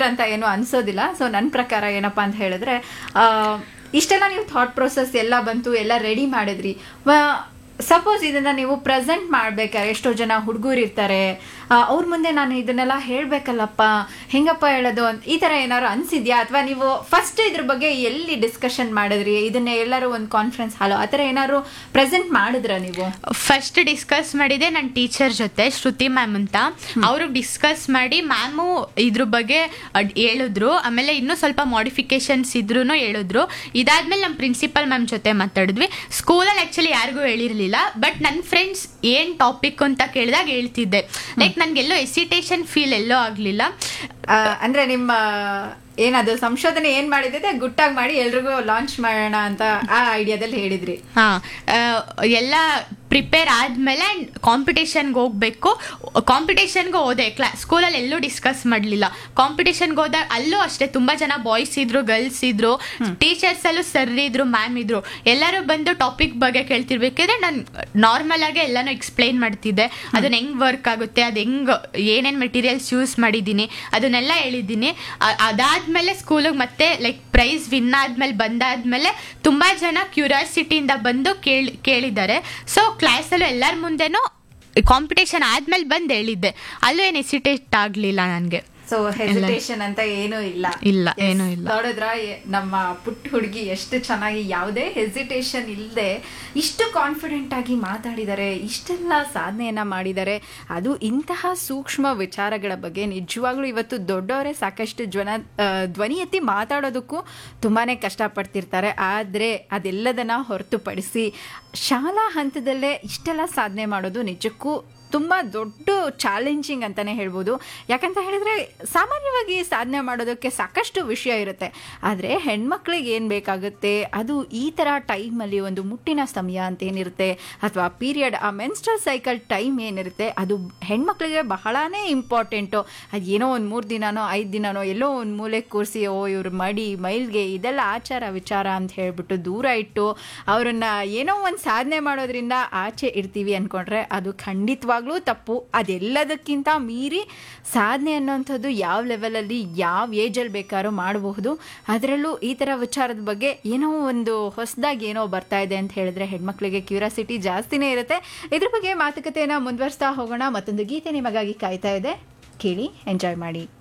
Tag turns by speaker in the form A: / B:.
A: ಅಂತ ಏನು ಅನ್ಸೋದಿಲ್ಲ ಸೊ ನನ್ನ ಪ್ರಕಾರ ಏನಪ್ಪಾ ಅಂತ ಹೇಳಿದ್ರೆ ಆ, ಇಷ್ಟೆಲ್ಲ ನೀವು ಥಾಟ್ ಪ್ರೊಸೆಸ್ ಎಲ್ಲ ಬಂತು ಎಲ್ಲ ರೆಡಿ ಮಾಡಿದ್ರಿ ಸಪೋಸ್ ಇದನ್ನ ನೀವು ಪ್ರೆಸೆಂಟ್ ಮಾಡ್ಬೇಕಾದ್ರೆ ಎಷ್ಟೋ ಜನ ಹುಡುಗರು ಇರ್ತಾರೆ ಅವ್ರ ಮುಂದೆ ನಾನು ಇದನ್ನೆಲ್ಲ ಹೇಳ್ಬೇಕಲ್ಲಪ್ಪ ಹೆಂಗಪ್ಪ ಹೇಳೋದು ಅಂತ ಈ ತರ ಏನಾದ್ರು ಅನ್ಸಿದ್ಯಾ ಅಥವಾ ನೀವು ಫಸ್ಟ್ ಇದ್ರ ಬಗ್ಗೆ ಎಲ್ಲಿ ಡಿಸ್ಕಷನ್ ಮಾಡಿದ್ರಿ ಇದನ್ನ ಎಲ್ಲರೂ ಒಂದು ಕಾನ್ಫರೆನ್ಸ್ ಹಾಲು ಆ ಥರ ಏನಾದ್ರು ಪ್ರೆಸೆಂಟ್ ಮಾಡಿದ್ರ ನೀವು
B: ಫಸ್ಟ್ ಡಿಸ್ಕಸ್ ಮಾಡಿದೆ ನನ್ನ ಟೀಚರ್ ಜೊತೆ ಶ್ರುತಿ ಮ್ಯಾಮ್ ಅಂತ ಅವರು ಡಿಸ್ಕಸ್ ಮಾಡಿ ಮ್ಯಾಮು ಇದ್ರ ಬಗ್ಗೆ ಅಡ್- ಹೇಳಿದ್ರು ಆಮೇಲೆ ಇನ್ನೂ ಸ್ವಲ್ಪ ಮಾಡಿಫಿಕೇಶನ್ಸ್ ಇದ್ರೂ ಹೇಳಿದ್ರು ಇದಾದ್ಮೇಲೆ ನಮ್ಮ ಪ್ರಿನ್ಸಿಪಲ್ ಮ್ಯಾಮ್ ಜೊತೆ ಮಾತಾಡಿದ್ವಿ ಸ್ಕೂಲಲ್ಲಿ ಆ್ಯಕ್ಚುಲಿ ಯಾರಿಗೂ ಹೇಳಿರಲಿಲ್ಲ ಬಟ್ ನನ್ನ ಫ್ರೆಂಡ್ಸ್ ಏನು ಟಾಪಿಕ್ ಅಂತ ಕೇಳಿದಾಗ ಹೇಳ್ತಿದ್ದೆ ಲೈಕ್ ನನಗೆಲ್ಲೋ ಎಸಿಟೇಷನ್ ಫೀಲ್ ಎಲ್ಲೋ ಆಗಲಿಲ್ಲ
A: ಆ, ಅಂದ್ರೆ ನಿಮ್ಮ ಏನದು ಸಂಶೋಧನೆ ಏನ್ ಮಾಡಿದ್ರೆ ಗುಟ್ಟಾಗಿ ಮಾಡಿ ಎಲ್ರಿಗೂ ಲಾಂಚ್ ಮಾಡೋಣ ಅಂತ ಆ ಐಡಿಯಾದಲ್ಲಿ ಹೇಳಿದ್ರಿ
B: ಹಾಂ ಎಲ್ಲ ಪ್ರಿಪೇರ್ ಆದಮೇಲೆ ಕಾಂಪಿಟೇಷನ್ಗೆ ಹೋಗಬೇಕು ಕಾಂಪಿಟೇಷನ್ಗೆ ಹೋದೆ ಕ್ಲಾ ಸ್ಕೂಲಲ್ಲಿ ಎಲ್ಲೂ ಡಿಸ್ಕಸ್ ಮಾಡಲಿಲ್ಲ ಕಾಂಪಿಟೇಷನ್ಗೆ ಹೋದಾಗ ಅಲ್ಲೂ ಅಷ್ಟೇ ತುಂಬ ಜನ ಬಾಯ್ಸ್ ಇದ್ರು ಗರ್ಲ್ಸ್ ಇದ್ರು ಟೀಚರ್ಸಲ್ಲೂ ಸರ್ ಇದ್ರು ಮ್ಯಾಮ್ ಇದ್ರು ಎಲ್ಲರೂ ಬಂದು ಟಾಪಿಕ್ ಬಗ್ಗೆ ಕೇಳ್ತಿರ್ಬೇಕಾದ್ರೆ ನಾನು ನಾರ್ಮಲ್ ಆಗಿ ಎಲ್ಲನೂ ಎಕ್ಸ್ಪ್ಲೈನ್ ಮಾಡ್ತಿದ್ದೆ ಅದನ್ನ ಹೆಂಗ್ ವರ್ಕ್ ಆಗುತ್ತೆ ಅದು ಹೆಂಗ್ ಏನೇನು ಮೆಟೀರಿಯಲ್ಸ್ ಯೂಸ್ ಮಾಡಿದ್ದೀನಿ ಅದನ್ನೆಲ್ಲ ಹೇಳಿದ್ದೀನಿ ಅ- ಅದಾದ್ಮೇಲೆ ಸ್ಕೂಲಿಗೆ ಮತ್ತೆ ಲೈಕ್ ಪ್ರೈಸ್ ವಿನ್ ಆದ್ಮೇಲೆ ಬಂದಾದ್ಮೇಲೆ ತುಂಬಾ ಜನ ಕ್ಯೂರಿಯಾಸಿಟಿಯಿಂದ ಬಂದು ಕೇಳಿ ಕೇಳಿದ್ದಾರೆ ಸೊ ಕ್ಲಾಸಲ್ಲೂ ಎಲ್ಲರ ಮುಂದೆನೂ ಕಾಂಪಿಟೇಷನ್ ಆದ್ಮೇಲೆ ಬಂದು ಹೇಳಿದ್ದೆ ಅಲ್ಲೂ ಏನು ಎಸಿಟೇಟ್ ಆಗಲಿಲ್ಲ ನನಗೆ
A: ಸೊ ಹೆಸಿಟೇಷನ್ ಅಂತ ಏನೂ ಇಲ್ಲ
B: ಇಲ್ಲ,
A: Yes.
B: ಏನೂ ಇಲ್ಲ.
A: ನೋಡಿದ್ರ ಎ- ನಮ್ಮ ಪುಟ್ಟ ಹುಡುಗಿ ಎಷ್ಟು ಚೆನ್ನಾಗಿ ಯಾವುದೇ ಹೆಸಿಟೇಷನ್ ಇಲ್ಲದೆ ಇಷ್ಟು ಕಾನ್ಫಿಡೆಂಟ್ ಆಗಿ ಮಾತಾಡಿದ್ದಾರೆ ಇಷ್ಟೆಲ್ಲ ಸಾಧನೆಯನ್ನ ಮಾಡಿದ್ದಾರೆ ಅದು ಇಂತಹ ಸೂಕ್ಷ್ಮ ವಿಚಾರಗಳ ಬಗ್ಗೆ ನಿಜವಾಗ್ಲೂ ಇವತ್ತು ದೊಡ್ಡವರೇ ಸಾಕಷ್ಟು ಜ್ವನ ಆ, ಧ್ವನಿ ಎತ್ತಿ ಮಾತಾಡೋದಕ್ಕೂ ತುಂಬಾನೇ ಕಷ್ಟಪಡ್ತಿರ್ತಾರೆ ಆದರೆ ಅದೆಲ್ಲದನ್ನ ಹೊರತುಪಡಿಸಿ ಶಾಲಾ ಹಂತದಲ್ಲೇ ಇಷ್ಟೆಲ್ಲ ಸಾಧನೆ ಮಾಡೋದು ನಿಜಕ್ಕೂ ತುಂಬ ದೊಡ್ಡ ಚಾಲೆಂಜಿಂಗ್ ಅಂತಾನೆ ಹೇಳ್ಬೋದು ಯಾಕಂತ ಹೇಳಿದ್ರೆ ಸಾಮಾನ್ಯವಾಗಿ ಸಾಧನೆ ಮಾಡೋದಕ್ಕೆ ಸಾಕಷ್ಟು ವಿಷಯ ಇರುತ್ತೆ ಆದರೆ ಹೆಣ್ಮಕ್ಳಿಗೆ ಏನು ಬೇಕಾಗುತ್ತೆ ಅದು ಈ ಥರ ಟೈಮಲ್ಲಿ ಒಂದು ಮುಟ್ಟಿನ ಸಮಯ ಅಂತ ಏನಿರುತ್ತೆ ಅಥವಾ ಪೀರಿಯಡ್ ಆ ಮೆನ್ಸ್ಟ್ರಲ್ ಸೈಕಲ್ ಟೈಮ್ ಏನಿರುತ್ತೆ ಅದು ಹೆಣ್ಮಕ್ಳಿಗೆ ಬಹಳನೇ ಇಂಪಾರ್ಟೆಂಟು ಅದು ಏನೋ ಒಂದು ಮೂರು ದಿನನೋ ಐದು ದಿನನೋ ಎಲ್ಲೋ ಒಂದು ಮೂಲೆ ಕೂರಿಸಿ ಓ ಇವ್ರ ಮಡಿ ಮೈಲ್ಗೆ ಇದೆಲ್ಲ ಆಚಾರ ವಿಚಾರ ಅಂತ ಹೇಳ್ಬಿಟ್ಟು ದೂರ ಇಟ್ಟು ಅವರನ್ನ ಏನೋ ಒಂದು ಸಾಧನೆ ಮಾಡೋದ್ರಿಂದ ಆಚೆ ಇರ್ತೀವಿ ಅನ್ಕೊಂಡ್ರೆ ಅದು ಖಂಡಿತವಾಗ್ಲೂ ತಪ್ಪು ಅದೆಲ್ಲದಕ್ಕಿಂತ ಮೀರಿ ಸಾಧನೆ ಅನ್ನೋಂಥದ್ದು ಯಾವ ಲೆವೆಲಲ್ಲಿ ಯಾವ ಏಜಲ್ಲಿ ಬೇಕಾದ್ರೂ ಮಾಡಬಹುದು ಅದರಲ್ಲೂ ಈ ಥರ ವಿಚಾರದ ಬಗ್ಗೆ ಏನೋ ಒಂದು ಹೊಸದಾಗಿ ಏನೋ ಬರ್ತಾ ಇದೆ ಅಂತ ಹೇಳಿದ್ರೆ ಹೆಣ್ಮಕ್ಳಿಗೆ ಕ್ಯೂರಿಯಾಸಿಟಿ ಜಾಸ್ತಿನೇ ಇರುತ್ತೆ ಇದ್ರ ಬಗ್ಗೆ ಮಾತುಕತೆಯನ್ನು ಮುಂದುವರಿಸ್ತಾ ಹೋಗೋಣ ಮತ್ತೊಂದು ಗೀತೆ ನಿಮಗಾಗಿ ಕಾಯ್ತಾ ಇದೆ ಕೇಳಿ ಎಂಜಾಯ್ ಮಾಡಿ